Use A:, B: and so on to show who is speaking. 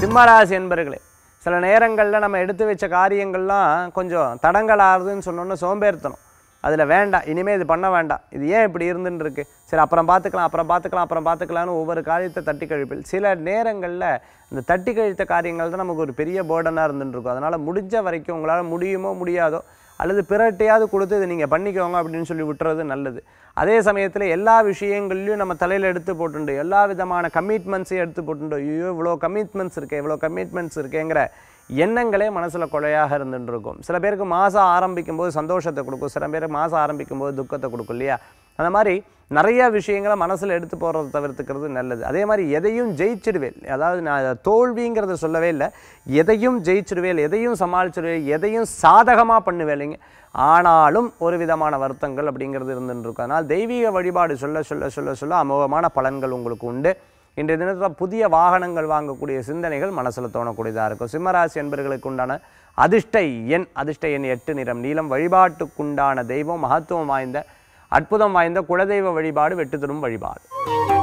A: சிம்மராசி என்பர்களே சில நேரங்களில் நம்ம எடுத்து வச்ச காரியங்கள்லாம் கொஞ்சம் தடங்கலாகுதுன்னு சொன்னோன்னு சோம்பேறித்தனம் அதில் வேண்டாம் இனிமேல் இது பண்ண வேண்டாம் இது ஏன் இப்படி இருந்துன்னு இருக்கு சரி அப்புறம் பார்த்துக்கலாம் அப்புறம் பார்த்துக்கலாம் அப்புறம் பார்த்துக்கலாம்னு ஒவ்வொரு காரியத்தை தட்டி கழிப்பில் சில நேரங்களில் இந்த தட்டி கழித்த காரியங்கள் தான் நமக்கு ஒரு பெரிய பேர்டனாக இருந்துட்டு இருக்கும் அதனால் முடிஞ்ச வரைக்கும் உங்களால் முடியுமோ முடியாதோ அல்லது பிறட்டையாவது கொடுத்து இதை நீங்கள் பண்ணிக்கோங்க அப்படின்னு சொல்லி விட்டுறது நல்லது அதே சமயத்தில் எல்லா விஷயங்கள்லையும் நம்ம தலையில் எடுத்து போட்டுண்டு எல்லா விதமான கமிட்மெண்ட்ஸையும் எடுத்து போட்டுண்டு ஐயோ இவ்வளோ கமிட்மெண்ட்ஸ் இருக்கே இவ்வளோ கமிட்மெண்ட்ஸ் இருக்கேங்கிற எண்ணங்களே மனசில் கொலையாக இருந்துட்டு இருக்கும் சில பேருக்கு மாதம் ஆரம்பிக்கும் போது சந்தோஷத்தை கொடுக்கும் சில பேருக்கு மாதம் ஆரம்பிக்கும் போது துக்கத்தை கொடுக்கும் இல்லையா அந்த மாதிரி நிறைய விஷயங்களை மனசில் எடுத்து போகிறத தவிர்த்துக்கிறது நல்லது அதே மாதிரி எதையும் ஜெயிச்சிடுவேன் அதாவது நான் அதை தோல்விங்கிறத சொல்லவே இல்லை எதையும் ஜெயிச்சிடுவேன் எதையும் சமாளிச்சிடுவேன் எதையும் சாதகமாக பண்ணுவேலைங்க ஆனாலும் ஒரு விதமான வருத்தங்கள் அப்படிங்கிறது இருந்துட்டு இருக்கும் அதனால் தெய்வீக வழிபாடு சொல்ல சொல்ல சொல்ல சொல்ல அமோகமான பலன்கள் உங்களுக்கு உண்டு இன்றைய தினத்தில் புதிய வாகனங்கள் வாங்கக்கூடிய சிந்தனைகள் மனசில் தோணக்கூடியதாக இருக்கும் சிம்மராசி என்பர்களுக்கு உண்டான அதிர்ஷ்ட எண் அதிர்ஷ்ட எண் எட்டு நிறம் நீளம் வழிபாட்டுக்குண்டான தெய்வம் மகத்துவம் வாய்ந்த அற்புதம் வாய்ந்த குலதெய்வ வழிபாடு வெட்டு தரும் வழிபாடு